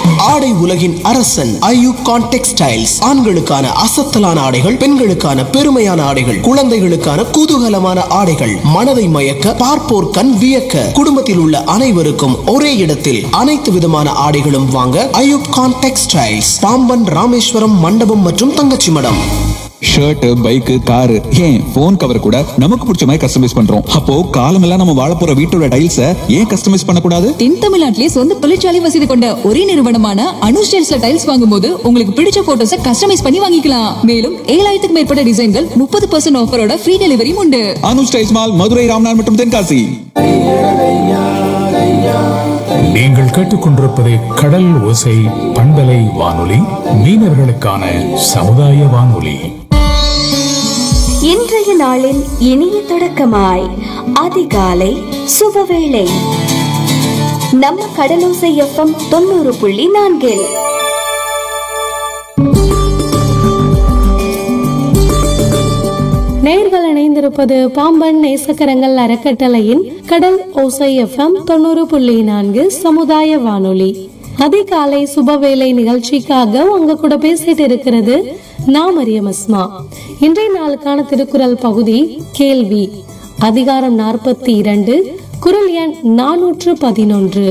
ஆடை உலகின் அரசன் ஐயூப் கான் டெக்ஸ்டைல்ஸ் ஆண்களுக்கான அசத்தலான ஆடைகள் பெண்களுக்கான பெருமையான ஆடைகள் குழந்தைகளுக்கான குதூகலமான ஆடைகள் மனதை மயக்க பார்ப்போர் கண் வியக்க குடும்பத்தில் உள்ள அனைவருக்கும் ஒரே இடத்தில் அனைத்து விதமான ஆடைகளும் வாங்க ஐயூப் கான் டெக்ஸ்டைல்ஸ் பாம்பன் ராமேஸ்வரம் மண்டபம் மற்றும் Thangachimadam shirt bike car ஏன் போன் கவர் கூட நமக்கு பிடிச்ச மாதிரி கஸ்டமைஸ் பண்றோம் அப்போ காலமெல்லாம் நம்ம வாழ போற வீட்டோட டைல்ஸ ஏன் கஸ்டமைஸ் பண்ணக்கூடாது தென் தமிழ்நாட்டிலே சொந்த தொழிற்சாலை வசதி கொண்ட ஒரே நிறுவனமான அனு ஸ்டைல்ஸ்ல டைல்ஸ் வாங்கும்போது உங்களுக்கு பிடிச்ச போட்டோஸ கஸ்டமைஸ் பண்ணி வாங்கிக்கலாம் மேலும் ஏழாயிரத்துக்கு மேற்பட்ட டிசைன்கள் முப்பது பர்சன்ட் ஆஃபரோட ஃப்ரீ டெலிவரியும் உண்டு அனு ஸ்டைல்ஸ் மால் மதுரை ராம்நாத் மற்றும் தென்காசி நீங்கள் கேட்டுக்கொண்டிருப்பது கடல் ஓசை பண்பலை வானொலி மீனவர்களுக்கான சமுதாய வானொலி இன்றைய நாளின் இனிய தொடக்கமாய் அதிகாலை சுபவேளை நம்ம கடலோசை எஃப்எம் தொண்ணூறு புள்ளி நான்கில் நேர்கள் இணைந்திருப்பது பாம்பன் நேசக்கரங்கள் அறக்கட்டளையின் கடல் ஓசை எஃப்எம் தொண்ணூறு புள்ளி நான்கு சமுதாய வானொலி அதிகாலை சுபவேளை நிகழ்ச்சிக்காக உங்க கூட பேசிட்டு இருக்கிறது நான் மரியம் அஸ்மா இன்றைய நாளுக்கான திருக்குறள் பகுதி கேள்வி அதிகாரம் நாற்பத்தி இரண்டு குரல் எண் நானூற்று பதினொன்று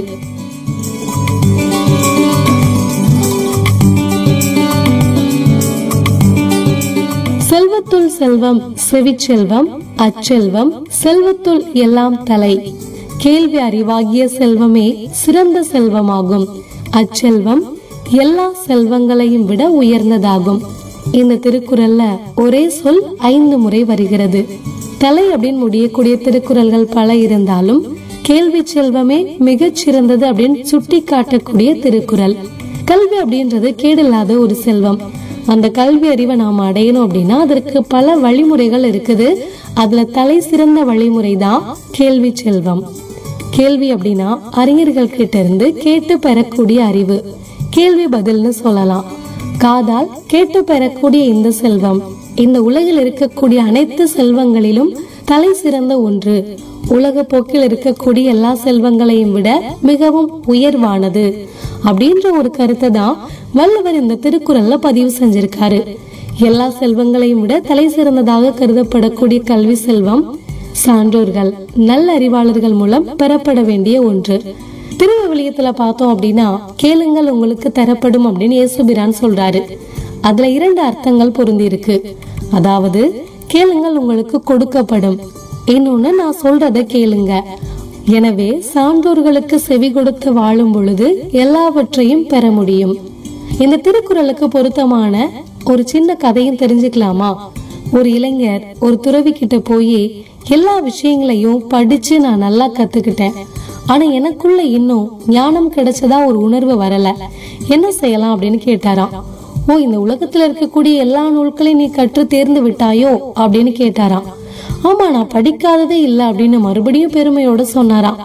செல்வத்துள் செல்வம் செவிச்செல்வம் அச்செல்வம் செல்வத்துள் எல்லாம் தலை கேள்வி அறிவாகிய செல்வமே சிறந்த செல்வமாகும் அச்செல்வம் எல்லா செல்வங்களையும் விட உயர்ந்ததாகும் இந்த திருக்குறள்ல ஒரே சொல் ஐந்து முறை வருகிறது தலை அப்படின்னு முடியக்கூடிய திருக்குறள்கள் பல இருந்தாலும் கேள்வி செல்வமே மிகச் சிறந்தது அப்படின்னு சுட்டி காட்டக்கூடிய திருக்குறள் கல்வி அப்படின்றது கேடில்லாத ஒரு செல்வம் அந்த கல்வி அறிவை நாம் அடையணும் அப்படின்னா அதற்கு பல வழிமுறைகள் இருக்குது அதுல தலை சிறந்த வழிமுறை தான் கேள்வி செல்வம் கேள்வி அப்படின்னா அறிஞர்கள் கிட்ட இருந்து கேட்டு பெறக்கூடிய அறிவு கேள்வி பதில்னு சொல்லலாம் காதால் கேட்டு பெறக்கூடிய இந்த செல்வம் இந்த உலகில் இருக்கக்கூடிய அனைத்து செல்வங்களிலும் தலை சிறந்த ஒன்று உலக போக்கில் இருக்கக்கூடிய எல்லா செல்வங்களையும் விட மிகவும் உயர்வானது அப்படின்ற ஒரு கருத்தை தான் வள்ளுவர் இந்த திருக்குறள்ல பதிவு செஞ்சிருக்காரு எல்லா செல்வங்களையும் விட தலை சிறந்ததாக கருதப்படக்கூடிய கல்வி செல்வம் சான்றோர்கள் நல்ல அறிவாளர்கள் மூலம் பெறப்பட வேண்டிய ஒன்று திருவிவிலியத்துல பார்த்தோம் அப்படின்னா கேளுங்கள் உங்களுக்கு தரப்படும் அப்படின்னு இயேசுபிரான் சொல்றாரு அதுல இரண்டு அர்த்தங்கள் பொருந்தி இருக்கு அதாவது கேளுங்கள் உங்களுக்கு கொடுக்கப்படும் இன்னொன்னு நான் சொல்றத கேளுங்க எனவே சான்றோர்களுக்கு செவி கொடுத்து வாழும் பொழுது எல்லாவற்றையும் பெற முடியும் இந்த திருக்குறளுக்கு பொருத்தமான ஒரு சின்ன கதையும் தெரிஞ்சுக்கலாமா ஒரு இளைஞர் ஒரு துறவி கிட்ட போய் எல்லா விஷயங்களையும் படிச்சு நான் நல்லா கத்துக்கிட்டேன் ஆனா எனக்குள்ள இன்னும் ஞானம் கிடைச்சதா ஒரு உணர்வு வரல என்ன செய்யலாம் அப்படின்னு கேட்டாராம் ஓ இந்த உலகத்துல இருக்கக்கூடிய எல்லா நூல்களையும் நீ கற்று தேர்ந்து விட்டாயோ அப்படின்னு கேட்டாராம் ஆமா நான் படிக்காததே இல்ல அப்படின்னு மறுபடியும் பெருமையோட சொன்னாராம்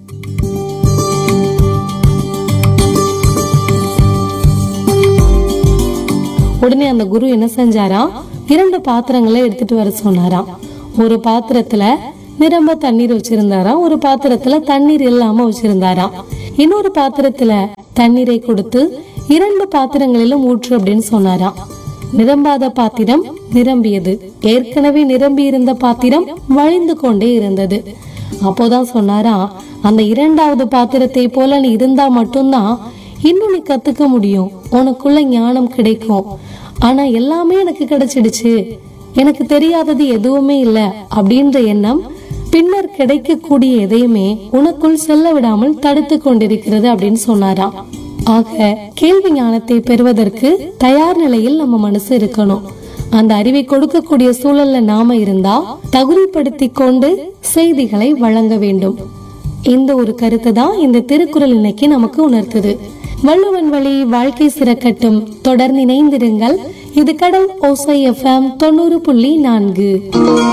உடனே அந்த குரு என்ன செஞ்சாராம் இரண்டு பாத்திரங்களை எடுத்துட்டு வர சொன்னாராம் ஒரு பாத்திரத்துல நிரம்ப தண்ணீர் வச்சிருந்தாராம் ஒரு பாத்திரத்துல தண்ணீர் இல்லாம வச்சிருந்தாராம் இன்னொரு பாத்திரத்துல தண்ணீரை கொடுத்து இரண்டு பாத்திரங்களிலும் ஊற்று அப்படின்னு சொன்னாராம் நிரம்பாத பாத்திரம் நிரம்பியது ஏற்கனவே நிரம்பி இருந்த பாத்திரம் வழிந்து கொண்டே இருந்தது அப்போதான் சொன்னாரா அந்த இரண்டாவது பாத்திரத்தை போல நீ இருந்தா மட்டும்தான் இன்னும் நீ கத்துக்க முடியும் உனக்குள்ள ஞானம் கிடைக்கும் ஆனா எல்லாமே எனக்கு கிடைச்சிடுச்சு எனக்கு தெரியாதது எதுவுமே இல்ல அப்படின்ற எண்ணம் பின்னர் கிடைக்கக்கூடிய எதையுமே உனக்குள் செல்ல விடாமல் தடுத்து கொண்டிருக்கிறது அப்படின்னு சொன்னாராம் ஆக கேள்வி ஞானத்தை பெறுவதற்கு தயார் நிலையில் நம்ம மனசு இருக்கணும் அந்த அறிவை கொடுக்கக்கூடிய சூழல்ல நாம இருந்தா தகுதிப்படுத்தி கொண்டு செய்திகளை வழங்க வேண்டும் இந்த ஒரு கருத்தை தான் இந்த திருக்குறள் இன்னைக்கு நமக்கு உணர்த்துது வள்ளுவன் வழி வாழ்க்கை சிறக்கட்டும் தொடர்ந்து இணைந்திருங்கள் இது கடல் ஓசை எஃப்எம் தொண்ணூறு புள்ளி நான்கு